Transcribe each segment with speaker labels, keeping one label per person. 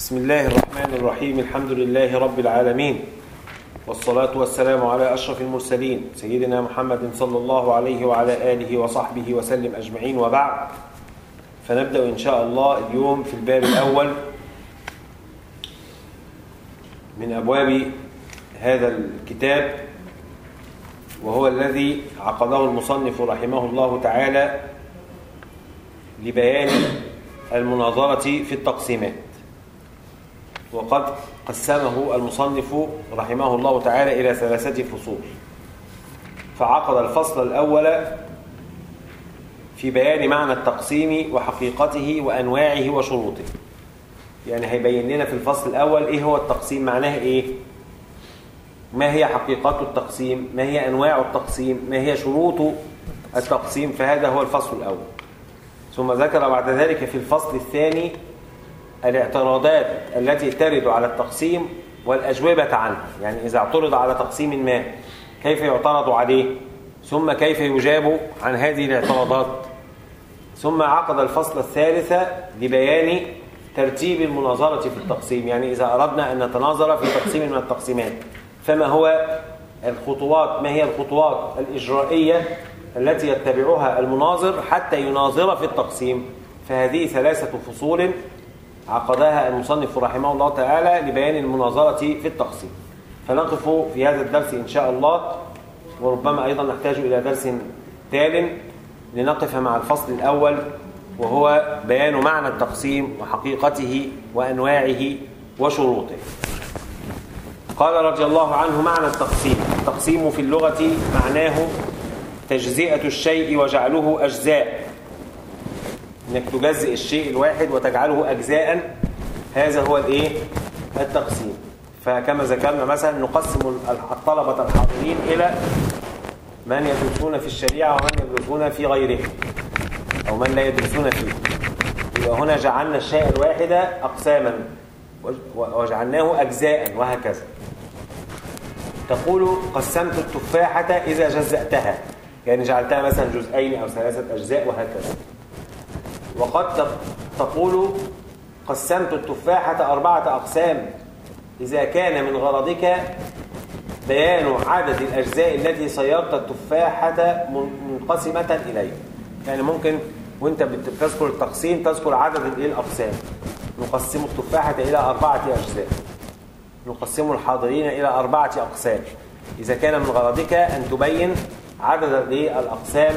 Speaker 1: بسم الله الرحمن الرحيم الحمد لله رب العالمين والصلاة والسلام على أشرف المرسلين سيدنا محمد صلى الله عليه وعلى آله وصحبه وسلم أجمعين وبعد فنبدأ إن شاء الله اليوم في الباب الأول من أبواب هذا الكتاب وهو الذي عقده المصنف رحمه الله تعالى لبيان المناظرة في التقسيمات وقد قسمه المصنف رحمه الله تعالى إلى ثلاثة فصول فعقد الفصل الأول في بيان معنى التقسيم وحقيقته وأنواعه وشروطه يعني هيبين لنا في الفصل الأول إيه هو التقسيم معناه إيه ما هي حقيقة التقسيم ما هي أنواع التقسيم ما هي شروط التقسيم فهذا هو الفصل الأول ثم ذكر بعد ذلك في الفصل الثاني الاعتراضات التي ترد على التقسيم والأجوبة عنها يعني إذا اعترض على تقسيم ما كيف يعترض عليه ثم كيف يجاب عن هذه الاعتراضات ثم عقد الفصل الثالث لبيان ترتيب المناظرة في التقسيم يعني إذا أردنا أن نتناظر في تقسيم من التقسيمات فما هو الخطوات ما هي الخطوات الإجرائية التي يتبعها المناظر حتى يناظر في التقسيم فهذه ثلاثة فصول عقدها المصنف رحمه الله تعالى لبيان المناظرة في التقسيم فنقف في هذا الدرس إن شاء الله وربما أيضا نحتاج إلى درس تال لنقف مع الفصل الأول وهو بيان معنى التقسيم وحقيقته وأنواعه وشروطه قال رضي الله عنه معنى التقسيم التقسيم في اللغة معناه تجزئة الشيء وجعله أجزاء انك تجزئ الشيء الواحد وتجعله أجزاء هذا هو الايه التقسيم فكما ذكرنا مثلا نقسم الطلبة الحاضرين إلى من يدرسون في الشريعة ومن يدرسون في غيره أو من لا يدرسون فيه يبقى هنا جعلنا الشيء الواحد أقساما وجعلناه أجزاء وهكذا تقول قسمت التفاحة إذا جزأتها يعني جعلتها مثلا جزئين أو ثلاثة أجزاء وهكذا وقد تقول قسمت التفاحة أربعة أقسام إذا كان من غرضك بيان عدد الأجزاء التي صيرت التفاحة منقسمة إليه يعني ممكن وانت بتذكر التقسيم تذكر عدد الأقسام نقسم التفاحة إلى أربعة أجزاء نقسم الحاضرين إلى أربعة أقسام إذا كان من غرضك أن تبين عدد الأقسام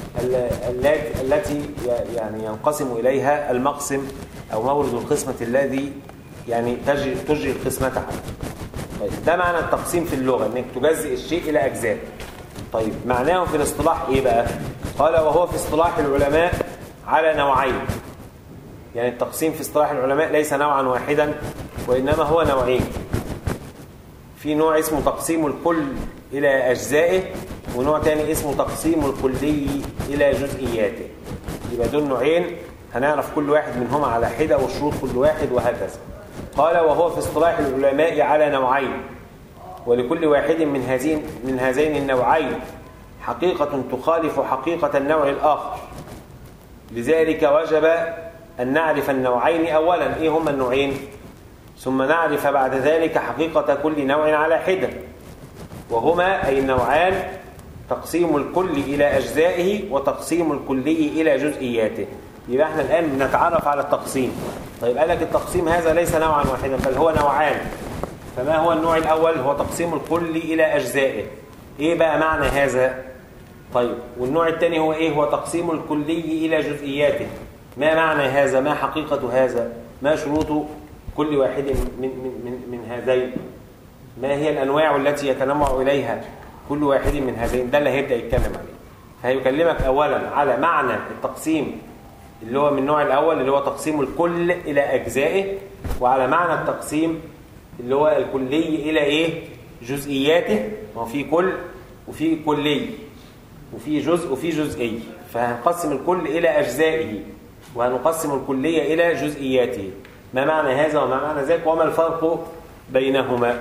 Speaker 1: التي يعني ينقسم إليها المقسم أو مورد القسمة الذي يعني تجري, تجري القسمة عنه طيب ده معنى التقسيم في اللغة انك تجزئ الشيء إلى أجزاء طيب معناه في الاصطلاح إيه بقى قال وهو في اصطلاح العلماء على نوعين يعني التقسيم في اصطلاح العلماء ليس نوعا واحدا وإنما هو نوعين في نوع اسمه تقسيم الكل إلى أجزائه ونوع تاني اسمه تقسيم الكلي إلى جزئياته يبقى دول نوعين هنعرف كل واحد منهما على حدة وشروط كل واحد وهكذا قال وهو في اصطلاح العلماء على نوعين ولكل واحد من هذين من هذين النوعين حقيقة تخالف حقيقة النوع الآخر لذلك وجب أن نعرف النوعين أولا إيه هما النوعين ثم نعرف بعد ذلك حقيقة كل نوع على حدة وهما أي النوعان تقسيم الكل إلى أجزائه وتقسيم الكلي إلى جزئياته يبقى احنا الآن بنتعرف على التقسيم طيب قال لك التقسيم هذا ليس نوعا واحدا بل هو نوعان فما هو النوع الأول هو تقسيم الكل إلى أجزائه إيه بقى معنى هذا طيب والنوع الثاني هو إيه هو تقسيم الكلي إلى جزئياته ما معنى هذا ما حقيقة هذا ما شروط كل واحد من, من, من, من هذين ما هي الأنواع التي يتنوع إليها كل واحد من هذين ده اللي هيبدأ يتكلم عليه فهيكلمك أولا على معنى التقسيم اللي هو من النوع الأول اللي هو تقسيم الكل إلى أجزائه وعلى معنى التقسيم اللي هو الكلي إلى إيه جزئياته ما في كل وفي كلي وفي جزء وفي جزئي فهنقسم الكل إلى أجزائه وهنقسم الكلية إلى جزئياته ما معنى هذا وما معنى ذلك وما الفرق بينهما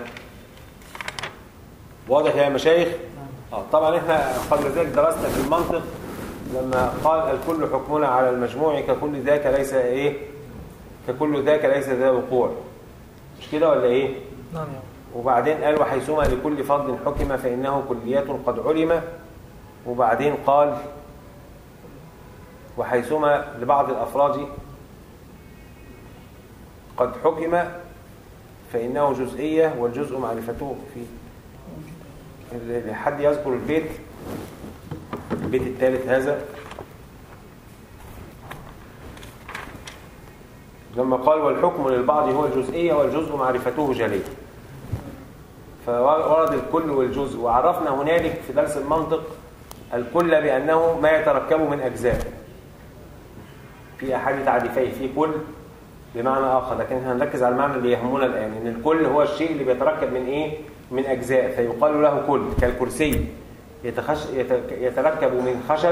Speaker 1: واضح يا مشايخ آه طبعا احنا قبل ذلك درسنا في المنطق لما قال الكل حكمنا على المجموع ككل ذاك ليس ايه ككل ذاك ليس ذا وقوع مش كده ولا ايه
Speaker 2: نعم يا
Speaker 1: وبعدين قال وحيثما لكل فرد حكم فإنه كليات قد علم وبعدين قال وحيثما لبعض الأفراد قد حكم فإنه جزئية والجزء معرفته فيه ال- حد يذكر البيت البيت الثالث هذا لما قال والحكم للبعض هو الجزئية والجزء معرفته جلية فورد الكل والجزء وعرفنا هنالك في درس المنطق الكل بأنه ما يتركب من أجزاء في أحد تعريفيه في كل بمعنى آخر لكن احنا هنركز على المعنى اللي يهمنا الآن إن الكل هو الشيء اللي بيتركب من إيه؟ من أجزاء فيقال له كل كالكرسي يتخش يت- يتركب من خشب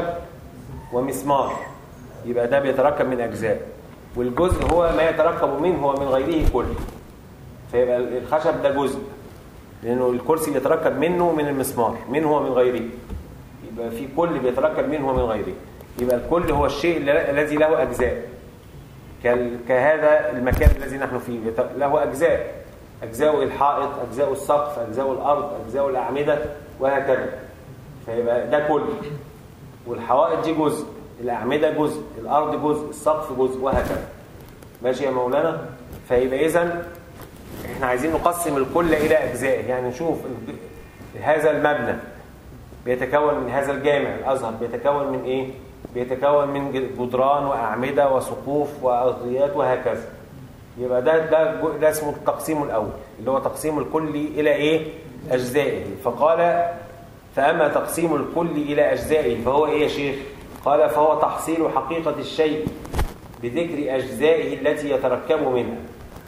Speaker 1: ومسمار يبقى ده بيتركب من أجزاء والجزء هو ما يتركب منه ومن غيره كل فيبقى الخشب ده جزء لأنه الكرسي بيتركب منه ومن المسمار منه ومن غيره يبقى في كل بيتركب منه ومن غيره يبقى الكل هو الشيء الل- الذي له أجزاء كال- كهذا المكان الذي نحن فيه يت- له أجزاء أجزاء الحائط أجزاء السقف أجزاء الأرض أجزاء الأعمدة وهكذا فيبقى ده كل والحوائط دي جزء الأعمدة جزء الأرض جزء السقف جزء وهكذا ماشي يا مولانا فيبقى إذن احنا عايزين نقسم الكل إلى أجزاء يعني نشوف ال- هذا المبنى بيتكون من هذا الجامع الأزهر بيتكون من إيه؟ بيتكون من جدران وأعمدة وسقوف وأرضيات وهكذا يبقى ده ده جو- ده اسمه التقسيم الأول اللي هو تقسيم الكل إلى إيه؟ أجزائه فقال فأما تقسيم الكل إلى أجزائه فهو إيه يا شيخ؟ قال فهو تحصيل حقيقة الشيء بذكر أجزائه التي يتركب منها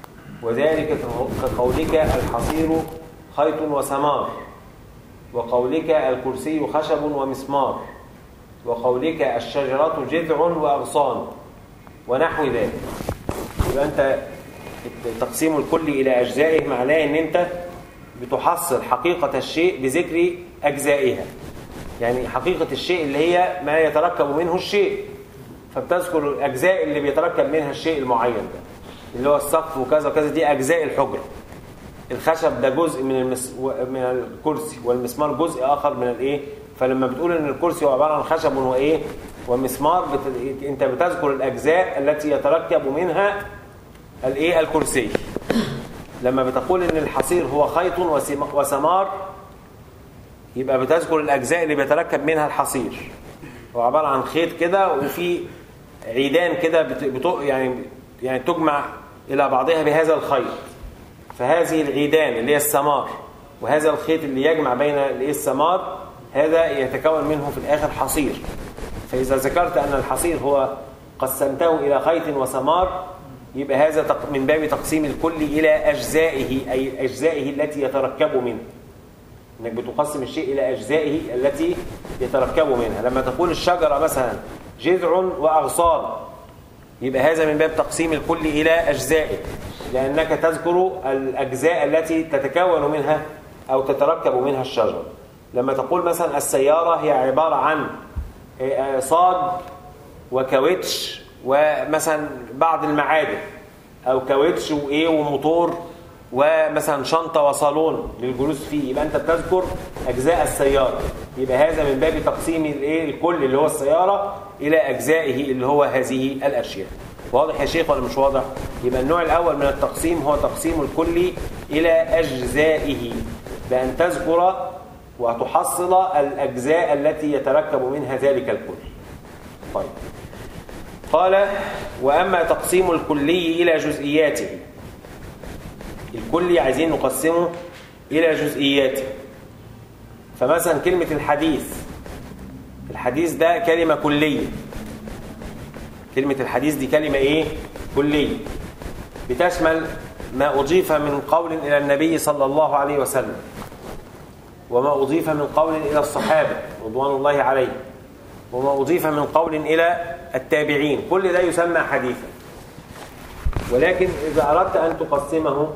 Speaker 1: وذلك كقولك الحصير خيط وسمار وقولك الكرسي خشب ومسمار وقولك الشجرة جذع وأغصان ونحو ذلك يبقى أنت تقسيم الكل إلى أجزائه معناه أن أنت بتحصل حقيقة الشيء بذكر أجزائها يعني حقيقة الشيء اللي هي ما يتركب منه الشيء فبتذكر الأجزاء اللي بيتركب منها الشيء المعين ده اللي هو السقف وكذا وكذا دي أجزاء الحجرة الخشب ده جزء من المس... من الكرسي والمسمار جزء آخر من الإيه فلما بتقول إن الكرسي هو عبارة عن خشب وإيه ومسمار بت... أنت بتذكر الأجزاء التي يتركب منها الإيه الكرسي لما بتقول إن الحصير هو خيط وسم... وسمار يبقى بتذكر الأجزاء اللي بيتركب منها الحصير هو عبارة عن خيط كده وفي عيدان كده بت... بت... يعني يعني تجمع إلى بعضها بهذا الخيط فهذه العيدان اللي هي السمار وهذا الخيط اللي يجمع بين السمار هذا يتكون منه في الآخر حصير فإذا ذكرت أن الحصير هو قسمته إلى خيط وسمار يبقى هذا من باب تقسيم الكل إلى أجزائه أي أجزائه التي يتركب منه انك بتقسم الشيء الى اجزائه التي يتركب منها لما تقول الشجره مثلا جذع واغصان يبقى هذا من باب تقسيم الكل الى اجزائه لانك تذكر الاجزاء التي تتكون منها او تتركب منها الشجره لما تقول مثلا السياره هي عباره عن صاد وكاوتش ومثلا بعض المعادن او كاوتش وايه وموتور ومثلا شنطة وصالون للجلوس فيه يبقى أنت بتذكر أجزاء السيارة يبقى هذا من باب تقسيم الايه الكل اللي هو السيارة إلى أجزائه اللي هو هذه الأشياء واضح يا شيخ ولا مش واضح يبقى النوع الأول من التقسيم هو تقسيم الكل إلى أجزائه بأن تذكر وتحصل الأجزاء التي يتركب منها ذلك الكل طيب قال وأما تقسيم الكلي إلى جزئياته الكل عايزين نقسمه إلى جزئياته فمثلا كلمة الحديث الحديث ده كلمة كلية كلمة الحديث دي كلمة إيه؟ كلية بتشمل ما أضيف من قول إلى النبي صلى الله عليه وسلم وما أضيف من قول إلى الصحابة رضوان الله عليهم وما أضيف من قول إلى التابعين كل ده يسمى حديثا ولكن إذا أردت أن تقسمه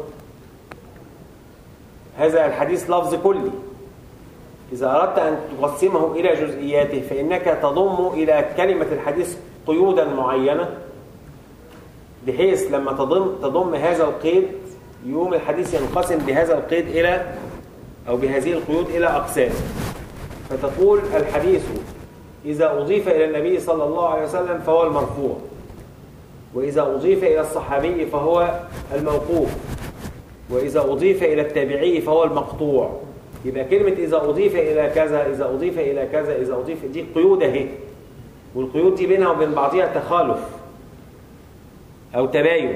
Speaker 1: هذا الحديث لفظ كلي إذا أردت أن تقسمه إلى جزئياته فإنك تضم إلى كلمة الحديث قيودا معينة بحيث لما تضم, تضم هذا القيد يوم الحديث ينقسم بهذا القيد إلى أو بهذه القيود إلى أقسام فتقول الحديث إذا أضيف إلى النبي صلى الله عليه وسلم فهو المرفوع وإذا أضيف إلى الصحابي فهو الموقوف وإذا أضيف إلى التابعي فهو المقطوع يبقى كلمة إذا أضيف إلى كذا إذا أضيف إلى كذا إذا أضيف دي قيود أهي والقيود دي بينها وبين بعضها تخالف أو تباين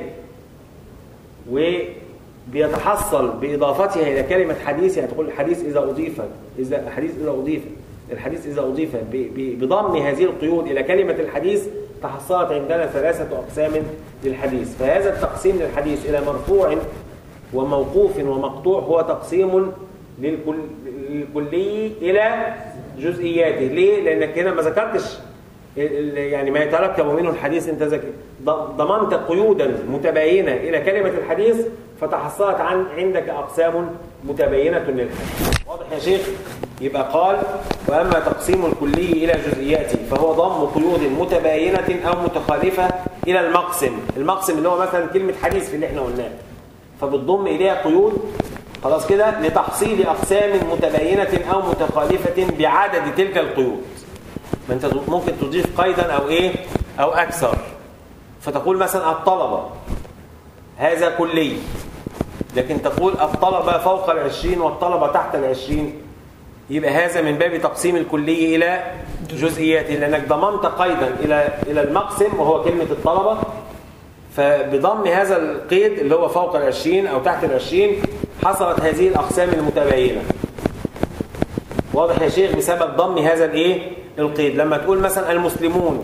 Speaker 1: وبيتحصل بإضافتها إلى كلمة حديث يعني تقول الحديث إذا أضيف إذا الحديث إذا أضيف الحديث إذا أضيف بضم هذه القيود إلى كلمة الحديث تحصلت عندنا ثلاثة أقسام للحديث فهذا التقسيم للحديث إلى مرفوع وموقوف ومقطوع هو تقسيم للكل للكلي إلى جزئياته ليه؟ لأنك هنا ما ذكرتش يعني ما يتركب منه الحديث انت ذكر ضمنت قيودا متباينة إلى كلمة الحديث فتحصلت عن عندك أقسام متباينة للحديث واضح يا شيخ يبقى قال وأما تقسيم الكلي إلى جزئياته فهو ضم قيود متباينة أو متخالفة إلى المقسم المقسم اللي هو مثلا كلمة حديث في اللي احنا قلناه فبتضم إليها قيود خلاص كده لتحصيل أقسام متباينة أو متخالفة بعدد تلك القيود ما انت ممكن تضيف قيدا او ايه او اكثر فتقول مثلا الطلبة هذا كلي لكن تقول الطلبة فوق العشرين والطلبة تحت العشرين يبقى هذا من باب تقسيم الكلي إلى جزئيات لأنك ضمنت قيدا إلى إلى المقسم وهو كلمة الطلبة فبضم هذا القيد اللي هو فوق العشرين أو تحت العشرين حصلت هذه الأقسام المتباينة واضح يا شيخ بسبب ضم هذا الايه القيد لما تقول مثلا المسلمون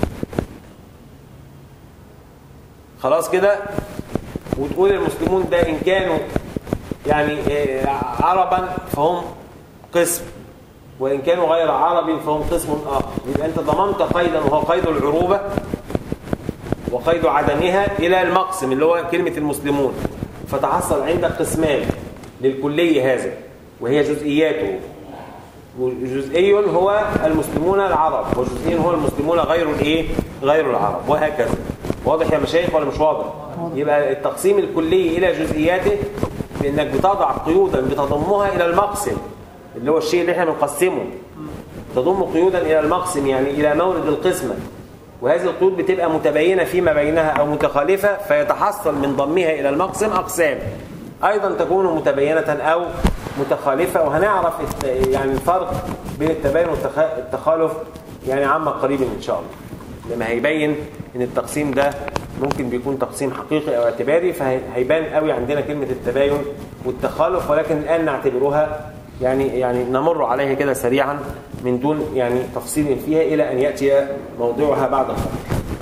Speaker 1: خلاص كده وتقول المسلمون ده إن كانوا يعني عربا فهم قسم وإن كانوا غير عربي فهم قسم آخر يبقى أنت ضمنت قيدا وهو قيد العروبة وقيد عدمها إلى المقسم اللي هو كلمة المسلمون فتحصل عندك قسمان للكلي هذا وهي جزئياته جزئي هو المسلمون العرب وجزئي هو المسلمون غير الايه غير العرب وهكذا واضح يا مشايخ ولا مش واضح يبقى التقسيم الكلي الى جزئياته بانك بتضع قيودا بتضمها الى المقسم اللي هو الشيء اللي احنا بنقسمه تضم قيودا الى المقسم يعني الى مورد القسمه وهذه القيود بتبقى متباينه فيما بينها او متخالفه فيتحصل من ضمها الى المقسم اقسام ايضا تكون متبينه او متخالفة وهنعرف يعني الفرق بين التباين والتخالف يعني عما قريبا إن شاء الله لما هيبين ان التقسيم ده ممكن بيكون تقسيم حقيقي او اعتباري فهيبان قوي عندنا كلمة التباين والتخالف ولكن الآن نعتبرها يعني يعني نمر عليها كده سريعا من دون يعني تفصيل فيها إلى أن يأتي موضوعها بعد الخطر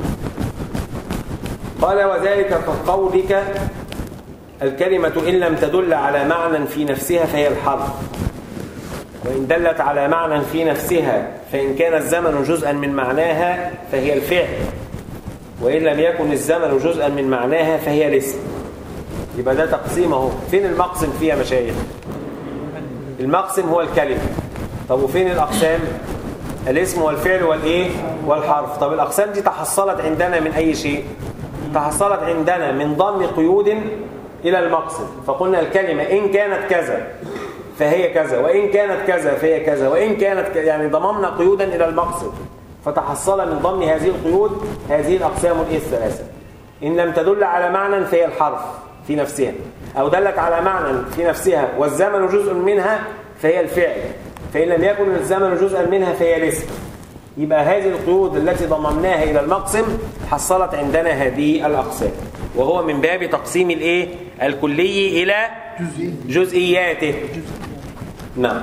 Speaker 1: قال وذلك كقولك الكلمة إن لم تدل على معنى في نفسها فهي الحرف وإن دلت على معنى في نفسها فإن كان الزمن جزءا من معناها فهي الفعل وإن لم يكن الزمن جزءا من معناها فهي الاسم يبقى ده تقسيمه فين المقسم فيها مشايخ المقسم هو الكلمة طب وفين الأقسام الاسم والفعل والإيه والحرف طب الأقسام دي تحصلت عندنا من أي شيء تحصلت عندنا من ضم قيود إلى المقصد فقلنا الكلمة إن كانت كذا فهي كذا وإن كانت كذا فهي كذا وإن كانت كذا يعني ضممنا قيودا إلى المقصد فتحصل من ضمن هذه القيود هذه الأقسام الثلاثة إن لم تدل على معنى فهي الحرف في نفسها أو دلت على معنى في نفسها والزمن جزء منها فهي الفعل فإن لم يكن الزمن جزءا منها فهي الاسم يبقى هذه القيود التي ضممناها إلى المقسم حصلت عندنا هذه الأقسام وهو من باب تقسيم الايه الكلي الى جزئياته نعم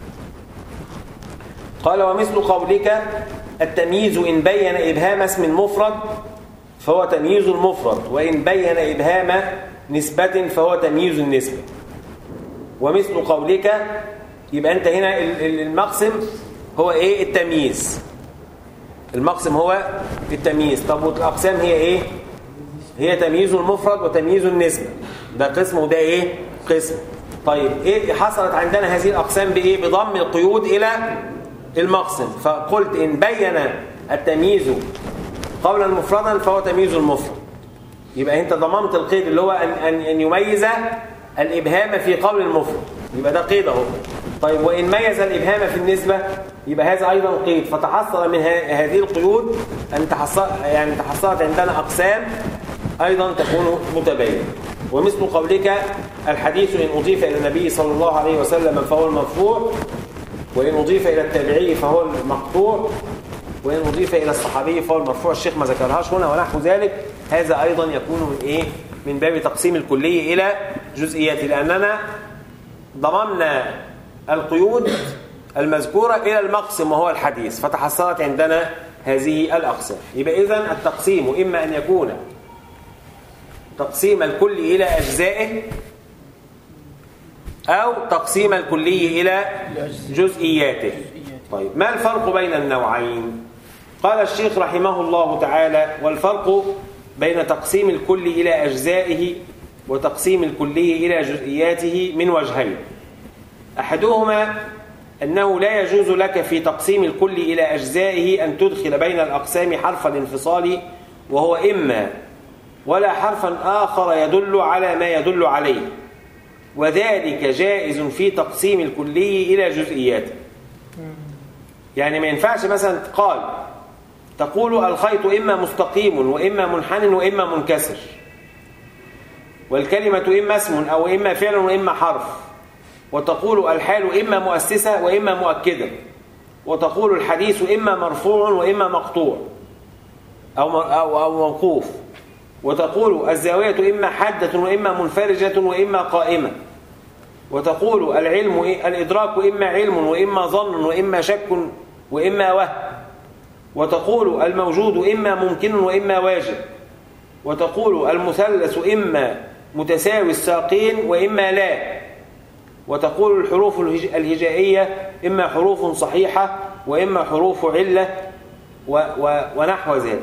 Speaker 1: قال ومثل قولك التمييز إن بين إبهام اسم مفرد فهو تمييز المفرد وإن بين إبهام نسبة فهو تمييز النسبة ومثل قولك يبقى أنت هنا المقسم هو إيه التمييز المقسم هو التمييز طب والأقسام هي إيه هي تمييز المفرد وتمييز النسبة ده قسم وده ايه قسم طيب ايه حصلت عندنا هذه الاقسام بايه بضم القيود الى المقسم فقلت ان بين التمييز قولا مفردا فهو تمييز المفرد يبقى انت ضمنت القيد اللي هو ان ان, أن يميز الابهام في قول المفرد يبقى ده قيد اهو طيب وان ميز الابهام في النسبه يبقى هذا ايضا قيد فتحصل من هذه القيود ان تحصل يعني تحصلت عندنا اقسام ايضا تكون متباينه ومثل قولك الحديث ان اضيف الى النبي صلى الله عليه وسلم فهو المرفوع وان اضيف الى التابعي فهو المقطوع وإن أضيف إلى الصحابي فهو المرفوع الشيخ ما ذكرهاش هنا ونحو ذلك هذا أيضا يكون من إيه؟ من باب تقسيم الكلية إلى جزئيات لأننا ضممنا القيود المذكورة إلى المقسم وهو الحديث فتحصلت عندنا هذه الأقسام يبقى إذن التقسيم إما أن يكون تقسيم الكل إلى أجزائه أو تقسيم الكلي إلى جزئياته طيب ما الفرق بين النوعين قال الشيخ رحمه الله تعالى والفرق بين تقسيم الكل إلى أجزائه وتقسيم الكلي إلى جزئياته من وجهين أحدهما أنه لا يجوز لك في تقسيم الكل إلى أجزائه أن تدخل بين الأقسام حرف الانفصال وهو إما ولا حرفا آخر يدل على ما يدل عليه وذلك جائز في تقسيم الكلي إلى جزئياته يعني ما ينفعش مثلا قال تقول الخيط إما مستقيم وإما منحن وإما منكسر والكلمة إما اسم أو إما فعل وإما حرف وتقول الحال إما مؤسسة وإما مؤكدة وتقول الحديث إما مرفوع وإما مقطوع أو أو أو موقوف وتقول الزاوية إما حادة وإما منفرجة وإما قائمة وتقول العلم الإدراك إما علم وإما ظن وإما شك وإما وهم وتقول الموجود إما ممكن وإما واجب وتقول المثلث إما متساوي الساقين وإما لا وتقول الحروف الهجائية إما حروف صحيحة وإما حروف علة و و ونحو ذلك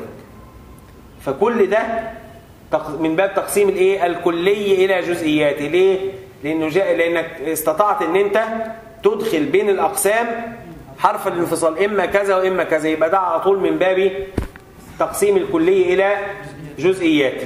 Speaker 1: فكل ده من باب تقسيم الايه الكلي الى جزئياته ليه لانه جاء لانك استطعت ان انت تدخل بين الاقسام حرف الانفصال إما كذا وإما كذا يبقى ده على طول من باب تقسيم الكلية إلى جزئيات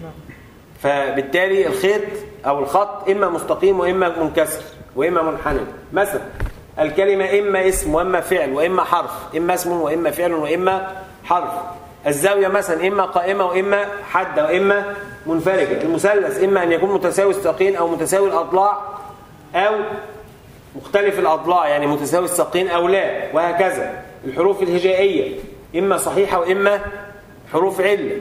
Speaker 1: فبالتالي الخيط أو الخط إما مستقيم وإما منكسر وإما منحنى مثلا الكلمة إما اسم وإما فعل وإما حرف إما اسم وإما فعل وإما حرف الزاوية مثلا إما قائمة وإما حادة وإما منفرجة المثلث إما أن يكون متساوي الساقين أو متساوي الأضلاع أو مختلف الأضلاع يعني متساوي الساقين أو لا وهكذا الحروف الهجائية إما صحيحة وإما حروف علة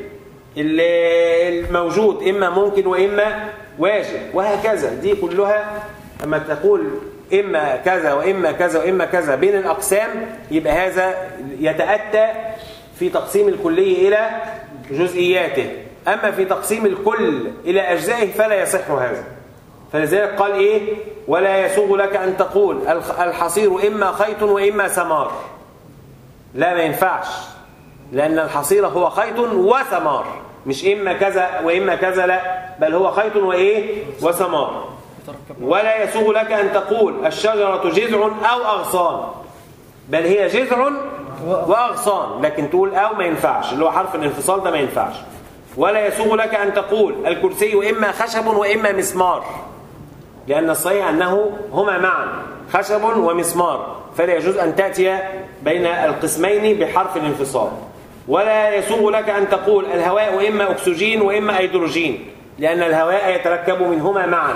Speaker 1: الموجود إما ممكن وإما واجب وهكذا دي كلها أما تقول إما كذا وإما كذا وإما كذا بين الأقسام يبقى هذا يتأتى في تقسيم الكلية إلى جزئياته أما في تقسيم الكل إلى أجزائه فلا يصح هذا فلذلك قال إيه ولا يسوغ لك أن تقول الحصير إما خيط وإما سمار لا ما ينفعش لأن الحصير هو خيط وثمار مش إما كذا وإما كذا لا بل هو خيط وإيه وثمار ولا يسوغ لك أن تقول الشجرة جذع أو أغصان بل هي جذع وأغصان لكن تقول أو ما ينفعش اللي هو حرف الانفصال ده ما ينفعش ولا يسوغ لك أن تقول الكرسي إما خشب وإما مسمار لأن الصحيح أنه هما معا خشب ومسمار فلا يجوز أن تأتي بين القسمين بحرف الانفصال ولا يسوغ لك أن تقول الهواء إما أكسجين وإما هيدروجين لأن الهواء يتركب منهما معا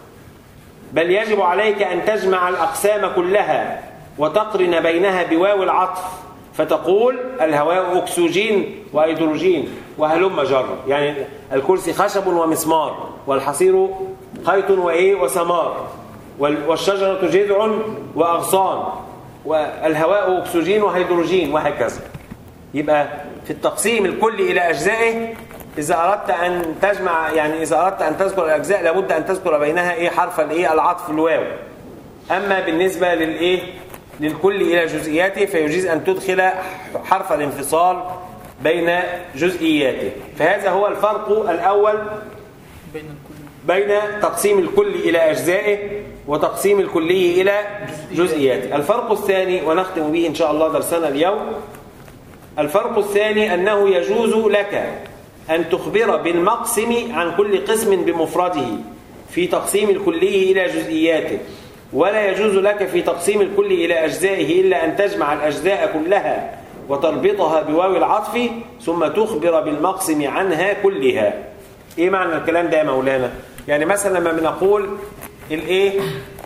Speaker 1: بل يجب عليك أن تجمع الأقسام كلها وتقرن بينها بواو العطف فتقول الهواء أكسجين وهيدروجين وهلم جر يعني الكرسي خشب ومسمار والحصير خيط وإيه وسمار والشجرة جذع وأغصان والهواء أكسجين وهيدروجين وهكذا يبقى في التقسيم الكل إلى أجزائه إذا أردت أن تجمع يعني إذا أردت أن تذكر الأجزاء لابد أن تذكر بينها إيه حرف الإيه العطف الواو أما بالنسبة للإيه للكل إلى جزئياته فيجيز أن تدخل حرف الانفصال بين جزئياته فهذا هو الفرق الأول بين بين تقسيم الكل إلى أجزائه وتقسيم الكلي إلى جزئياته الفرق الثاني ونختم به إن شاء الله درسنا اليوم الفرق الثاني أنه يجوز لك أن تخبر بالمقسم عن كل قسم بمفرده في تقسيم الكلي إلى جزئياته ولا يجوز لك في تقسيم الكل إلى أجزائه إلا أن تجمع الأجزاء كلها وتربطها بواو العطف ثم تخبر بالمقسم عنها كلها إيه معنى الكلام ده يا مولانا يعني مثلا لما بنقول الإيه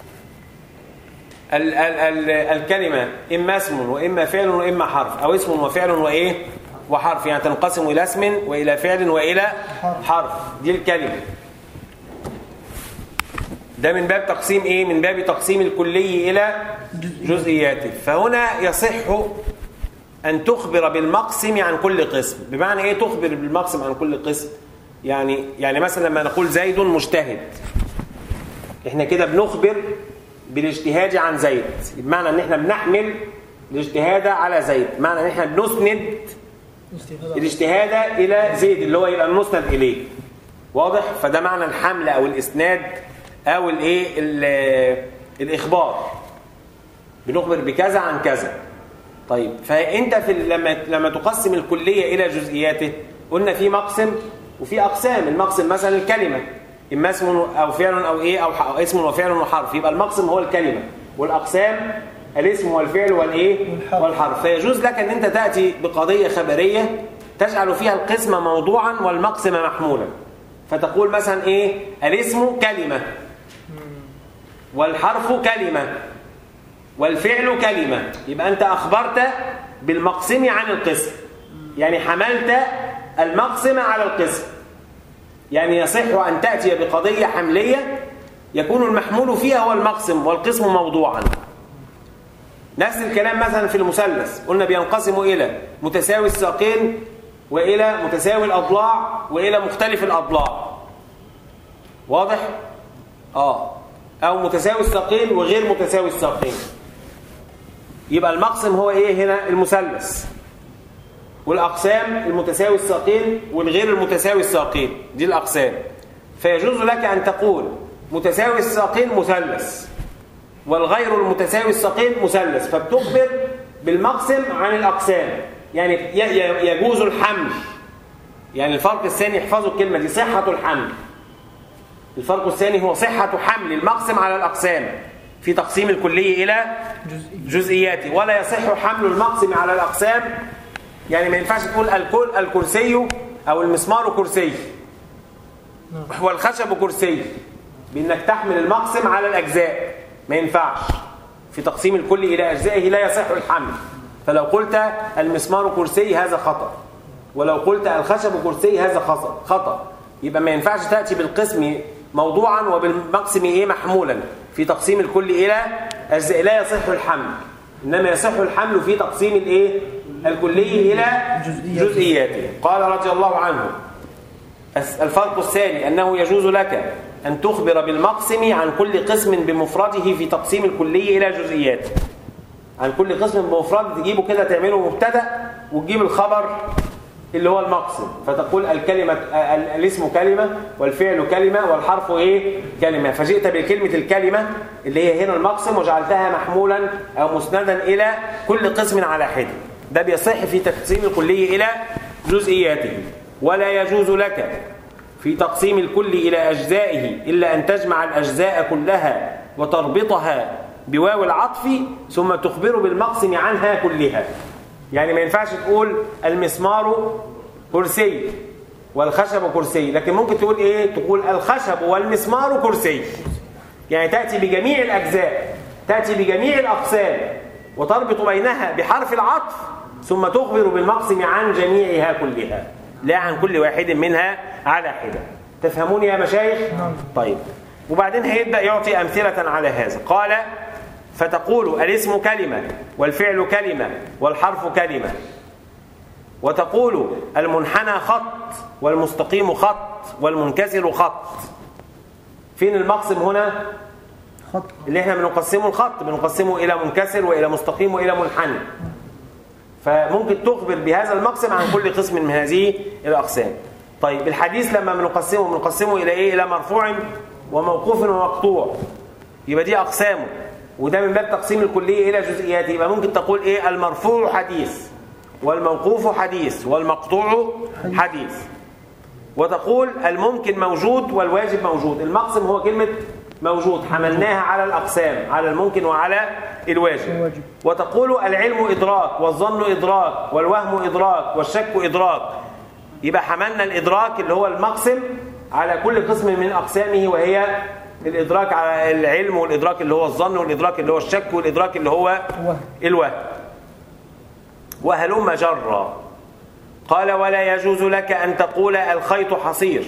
Speaker 1: ال ال ال الكلمة إما اسم وإما فعل وإما حرف أو اسم وفعل وإيه وحرف يعني تنقسم إلى اسم وإلى فعل وإلى حرف دي الكلمة ده من باب تقسيم إيه من باب تقسيم الكلي إلى جزئياته فهنا يصح أن تخبر بالمقسم عن كل قسم بمعنى إيه تخبر بالمقسم عن كل قسم يعني يعني مثلا لما نقول زيد مجتهد احنا كده بنخبر بالاجتهاد عن زيد بمعنى ان احنا بنحمل الاجتهاد على زيد بمعنى ان احنا بنسند الاجتهاد الى زيد اللي هو يبقى المسند اليه واضح فده معنى الحمل او الاسناد او الايه الاخبار بنخبر بكذا عن كذا طيب فانت في لما لما تقسم الكليه الى جزئياته قلنا في مقسم وفي اقسام المقسم مثلا الكلمه اما اسم او فعل او ايه او, أو اسم وفعل وحرف يبقى المقسم هو الكلمه والاقسام الاسم والفعل والايه والحرف فيجوز لك ان انت تاتي بقضيه خبريه تجعل فيها القسم موضوعا والمقسم محمولا فتقول مثلا ايه الاسم كلمه والحرف كلمه والفعل كلمه يبقى انت اخبرت بالمقسم عن القسم يعني حملت المقسم على القسم يعني يصح أن تأتي بقضية حملية يكون المحمول فيها هو المقسم والقسم موضوعا نفس الكلام مثلا في المثلث قلنا بينقسم إلى متساوي الساقين وإلى متساوي الأضلاع وإلى مختلف الأضلاع واضح؟ آه أو متساوي الساقين وغير متساوي الساقين يبقى المقسم هو إيه هنا المثلث والأقسام المتساوي الساقين والغير المتساوي الساقين دي الأقسام فيجوز لك أن تقول متساوي الساقين مثلث والغير المتساوي الساقين مثلث فبتخبر بالمقسم عن الأقسام يعني يجوز الحمل يعني الفرق الثاني احفظوا الكلمة دي صحة الحمل الفرق الثاني هو صحة حمل المقسم على الأقسام في تقسيم الكلية إلى جزئياته ولا يصح حمل المقسم على الأقسام يعني ما ينفعش تقول الكل الكرسي أو المسمار كرسي والخشب كرسي بأنك تحمل المقسم على الأجزاء ما ينفعش في تقسيم الكل إلى أجزائه لا يصح الحمل فلو قلت المسمار كرسي هذا خطأ ولو قلت الخشب كرسي هذا خطأ خطأ يبقى ما ينفعش تأتي بالقسم موضوعا وبالمقسم إيه محمولا في تقسيم الكل إلى أجزاء لا يصح الحمل إنما يصح الحمل في تقسيم الإيه الكلي إلى جزئياته قال رضي الله عنه الفرق الثاني أنه يجوز لك أن تخبر بالمقسم عن كل قسم بمفرده في تقسيم الكلي إلى جزئياته عن كل قسم بمفرد تجيبه كده تعمله مبتدا وتجيب الخبر اللي هو المقسم فتقول الكلمة الاسم كلمة والفعل كلمة والحرف ايه كلمة فجئت بكلمة الكلمة اللي هي هنا المقسم وجعلتها محمولا أو مسندا إلى كل قسم على حده ده بيصح في تقسيم الكلي إلى جزئياته ولا يجوز لك في تقسيم الكل إلى أجزائه إلا أن تجمع الأجزاء كلها وتربطها بواو العطف ثم تخبر بالمقسم عنها كلها يعني ما ينفعش تقول المسمار كرسي والخشب كرسي لكن ممكن تقول ايه تقول الخشب والمسمار كرسي يعني تأتي بجميع الأجزاء تأتي بجميع الأقسام وتربط بينها بحرف العطف ثم تخبر بالمقسم عن جميعها كلها لا عن كل واحد منها على حدة تفهمون يا مشايخ؟ طيب وبعدين هيبدأ يعطي أمثلة على هذا قال فتقول الاسم كلمة والفعل كلمة والحرف كلمة وتقول المنحنى خط والمستقيم خط والمنكسر خط فين المقسم هنا خط اللي احنا بنقسمه الخط بنقسمه الى منكسر والى مستقيم والى منحنى فممكن تخبر بهذا المقسم عن كل قسم من هذه الأقسام طيب الحديث لما بنقسمه بنقسمه إلى إيه؟ إلى مرفوع وموقوف ومقطوع يبقى دي أقسامه وده من باب تقسيم الكلية إلى جزئيات يبقى ممكن تقول إيه المرفوع حديث والموقوف حديث والمقطوع حديث وتقول الممكن موجود والواجب موجود المقسم هو كلمة موجود حملناها على الأقسام على الممكن وعلى الواجب
Speaker 2: الواجب.
Speaker 1: وتقول العلم إدراك والظن إدراك والوهم إدراك والشك إدراك يبقى حملنا الإدراك اللي هو المقسم على كل قسم من أقسامه وهي الإدراك على العلم والإدراك اللي هو الظن والإدراك اللي هو الشك والإدراك اللي هو
Speaker 2: الوهم.
Speaker 1: الوهم وهلم جرا قال ولا يجوز لك أن تقول الخيط حصير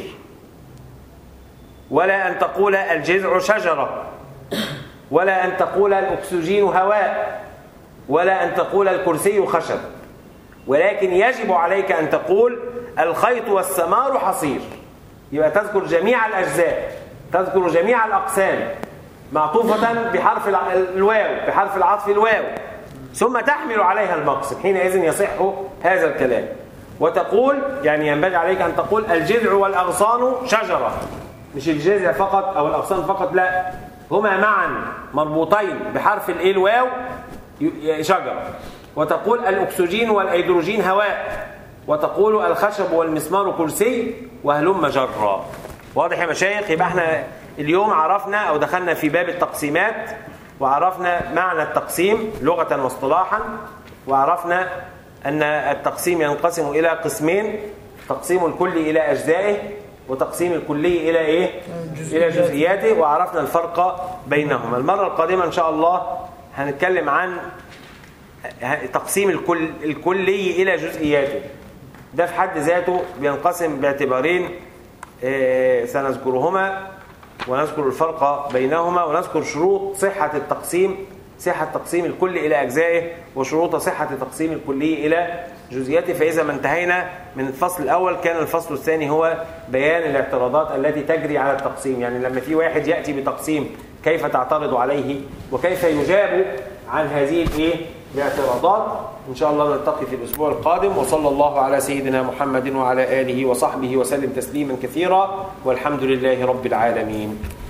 Speaker 1: ولا أن تقول الجذع شجرة ولا أن تقول الأكسجين هواء ولا أن تقول الكرسي خشب ولكن يجب عليك أن تقول الخيط والسمار حصير يبقى تذكر جميع الأجزاء تذكر جميع الأقسام معطوفة بحرف الع- الواو بحرف العطف الواو ثم تحمل عليها المقصد حينئذ يصح هذا الكلام وتقول يعني ينبغي عليك أن تقول الجذع والأغصان شجرة مش الجذع فقط أو الأغصان فقط لا هما معا مربوطين بحرف الايه الواو ي- شجرة وتقول الأكسجين والأيدروجين هواء وتقول الخشب والمسمار كرسي وهلم جرا واضح يا مشايخ يبقى احنا اليوم عرفنا أو دخلنا في باب التقسيمات وعرفنا معنى التقسيم لغة واصطلاحا وعرفنا أن التقسيم ينقسم إلى قسمين تقسيم الكل إلى أجزائه وتقسيم الكلي إلى إيه؟ إلى جزئياته وعرفنا الفرق بينهما المرة القادمة إن شاء الله هنتكلم عن تقسيم الكل الكلي إلى جزئياته ده في حد ذاته بينقسم باعتبارين آه، سنذكرهما ونذكر الفرق بينهما ونذكر شروط صحة التقسيم صحة تقسيم الكل إلى أجزائه وشروط صحة تقسيم الكلي إلى جزئياته فإذا ما انتهينا من الفصل الأول كان الفصل الثاني هو بيان الاعتراضات التي تجري على التقسيم يعني لما في واحد يأتي بتقسيم كيف تعترض عليه وكيف يجاب عن هذه الايه الاعتراضات ان شاء الله نلتقي في الاسبوع القادم وصلى الله على سيدنا محمد وعلى اله وصحبه وسلم تسليما كثيرا والحمد لله رب العالمين